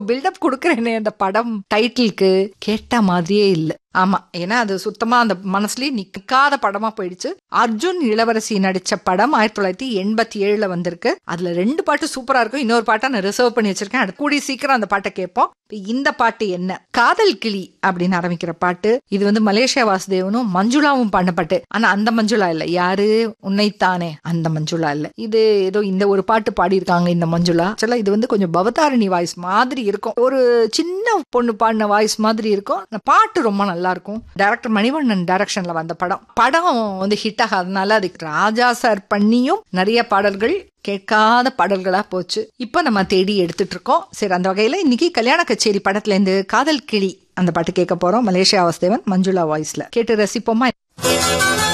build up கொடுக்கறேனே அந்த படம் டைட்டிலுக்கு கேட்ட மாதிரியே இல்ல ஆமா ஏன்னா அது சுத்தமா அந்த மனசுலயே நிக்காத படமா போயிடுச்சு அர்ஜுன் இளவரசி நடிச்ச படம் ஆயிரத்தி தொள்ளாயிரத்தி எண்பத்தி ஏழுல வந்திருக்கு அதுல ரெண்டு பாட்டு சூப்பரா இருக்கும் இன்னொரு பாட்டை நான் ரிசர்வ் பண்ணி வச்சிருக்கேன் அது கூடி சீக்கிரம் அந்த பாட்டை கேட்போம் இப்ப இந்த பாட்டு என்ன காதல் கிளி அப்படின்னு ஆரம்பிக்கிற பாட்டு இது வந்து மலேசியா வாசுதேவனும் மஞ்சுளாவும் பாடின பாட்டு ஆனா அந்த மஞ்சுளா இல்ல யாரு உன்னைத்தானே அந்த மஞ்சுளா இல்ல இது ஏதோ இந்த ஒரு பாட்டு பாடியிருக்காங்க இந்த மஞ்சுளா ஆக்சுவலா இது வந்து கொஞ்சம் பவதாரணி வாய்ஸ் மாதிரி இருக்கும் ஒரு சின்ன பொண்ணு பாடின வாய்ஸ் மாதிரி இருக்கும் அந்த பாட்டு ரொம்ப நல்லா இருக்கும் டைரக்டர் மணிவண்ணன் டைரக்ஷன்ல வந்த படம் படம் வந்து ஹிட் ஆகாதனால அதுக்கு ராஜா சார் பண்ணியும் நிறைய பாடல்கள் கேட்காத பாடல்களா போச்சு இப்ப நம்ம தேடி எடுத்துட்டு இருக்கோம் சரி அந்த வகையில இன்னைக்கு கல்யாண கச்சேரி படத்துல இருந்து காதல் கிளி அந்த பாட்டு கேட்க போறோம் மலேசியா வாசுதேவன் மஞ்சுளா வாய்ஸ்ல கேட்டு ரசிப்போமா